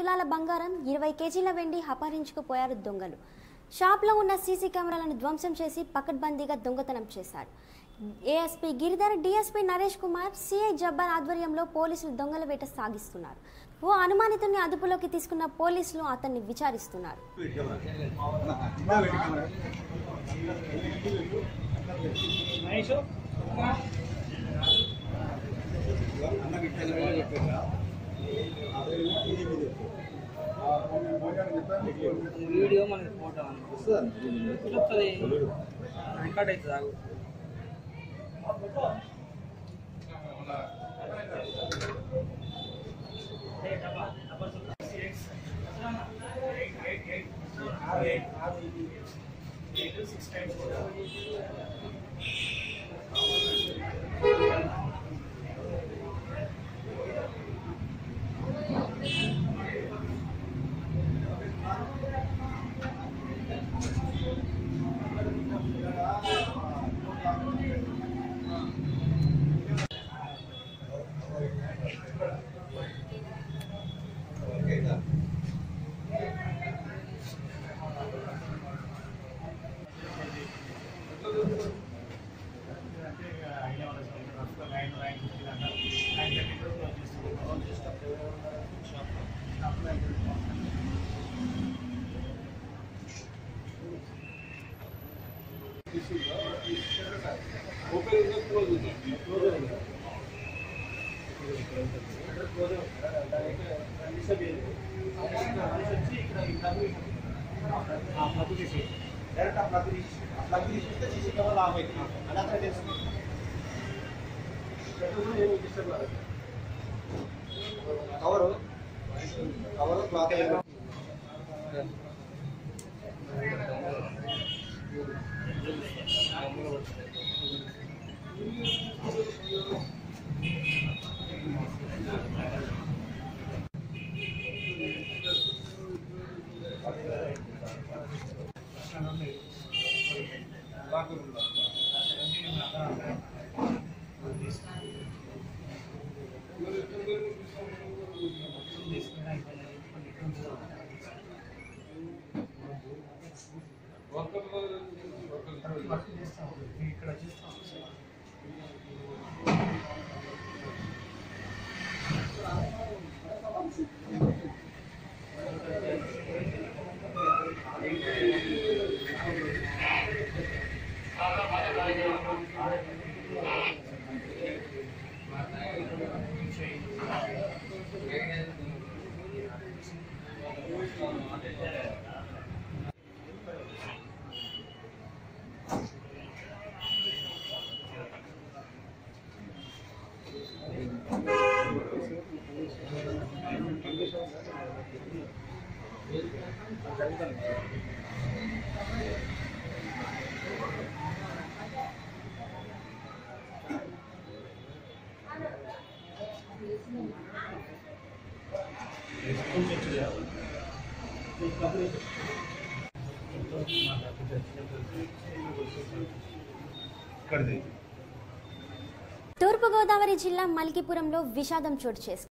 తులాల బంగారం ఇరవై కేజీల వెండి అపహరించుకుపోయారు దొంగలు షాప్లో ఉన్న సీసీ కెమెరాలను ధ్వంసం చేసి పకడ్బందీగా దొంగతనం చేశారు ASP Giridhar DSP Naresh Kumar CI Jabbar ఆధ్వర్యంలో పోలీసులు దొంగల వేట సాగిస్తున్నారు ఓ అనుమానితుని అదుపులోకి తీసుకున్న పోలీసులు అతన్ని విచారిస్తున్నారు వీడియో మనకి ఫోటో వస్తుంది రికార్డ్ అవుతుంది ఆగు డైరెక్ట్ ఆ ప్లగ్ తీసి ఆ ప్లగ్ తీసిస్తే సీసీ కెమెరా ఆఫ్ అవుతుంది అది అక్కడ తెలుసు కవరు కవరు క్లాత్ తూర్పుగోదావరి జిల్లా మల్కీపురంలో విషాదం చోటు చేసుకుంది